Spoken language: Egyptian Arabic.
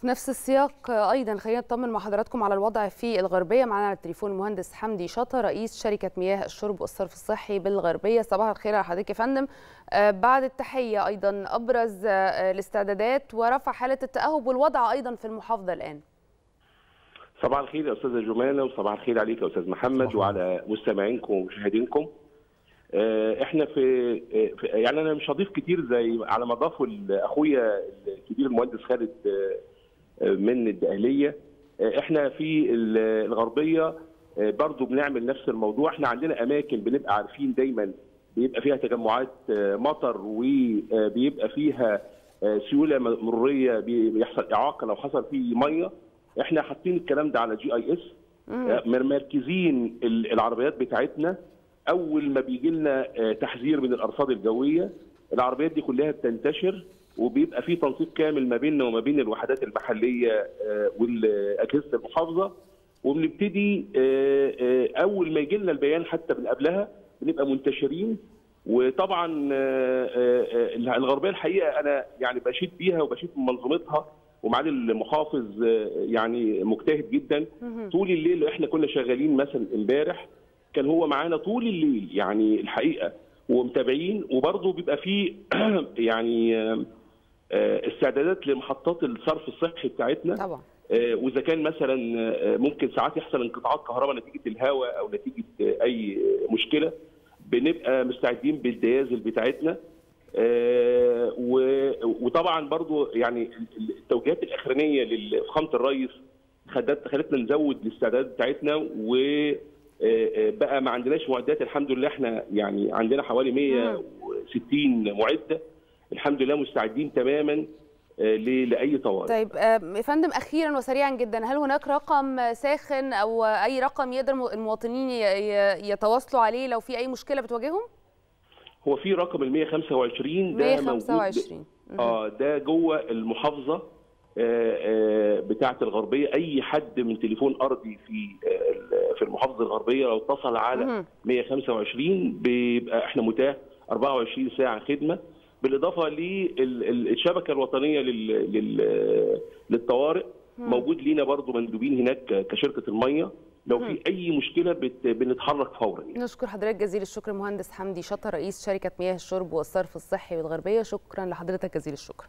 في نفس السياق ايضا خلينا نطمن مع حضراتكم على الوضع في الغربيه معنا على التليفون المهندس حمدي شطه رئيس شركه مياه الشرب والصرف الصحي بالغربيه صباح الخير على حضرتك يا فندم بعد التحيه ايضا ابرز الاستعدادات ورفع حاله التاهب والوضع ايضا في المحافظه الان صباح الخير يا استاذه جمانه وصباح الخير عليك يا استاذ محمد وعلى مستمعينكم ومشاهدينكم احنا في, في يعني انا مش هضيف كتير زي على ما ضافه اخويا الكبير المهندس خالد من الدقهليه احنا في الغربيه برضو بنعمل نفس الموضوع احنا عندنا اماكن بنبقى عارفين دايما بيبقى فيها تجمعات مطر وبيبقى فيها سيوله مروريه بيحصل اعاقه لو حصل فيه ميه احنا حاطين الكلام ده على جي اي اس مركزين العربيات بتاعتنا اول ما بيجي لنا تحذير من الارصاد الجويه العربيات دي كلها بتنتشر وبيبقى في تنسيق كامل ما بيننا وما بين الوحدات المحليه واجهزه المحافظه وبنبتدي اول ما يجي لنا البيان حتى من قبلها بنبقى منتشرين وطبعا الغربيه الحقيقه انا يعني بشيد بيها وبشيد من منظومتها ومعالي المحافظ يعني مجتهد جدا طول الليل احنا كنا شغالين مثلا امبارح كان هو معانا طول الليل يعني الحقيقه ومتابعين وبرضه بيبقى فيه يعني استعدادات لمحطات الصرف الصحي بتاعتنا طبعا واذا كان مثلا ممكن ساعات يحصل انقطاعات كهرباء نتيجه الهواء او نتيجه اي مشكله بنبقى مستعدين بالديازل بتاعتنا وطبعا برضو يعني التوجيهات الاخرانيه لفخامه الرئيس خلتنا نزود الاستعدادات بتاعتنا و بقى ما عندناش معدات الحمد لله احنا يعني عندنا حوالي 160 معده الحمد لله مستعدين تماما لاي طوارئ. طيب يا فندم اخيرا وسريعا جدا هل هناك رقم ساخن او اي رقم يقدر المواطنين يتواصلوا عليه لو في اي مشكله بتواجههم؟ هو في رقم ال 125 ده 125 اه ده جوه المحافظه بتاعه الغربيه اي حد من تليفون ارضي في في المحافظه الغربيه لو اتصل على 125 بيبقى احنا متاح 24 ساعه خدمه بالاضافه للشبكه الوطنيه للطوارئ موجود لينا برضو مندوبين هناك كشركه الميه لو في اي مشكله بنتحرك فورا يعني. نشكر حضرتك جزيل الشكر مهندس حمدي شطه رئيس شركه مياه الشرب والصرف الصحي بالغربيه شكرا لحضرتك جزيل الشكر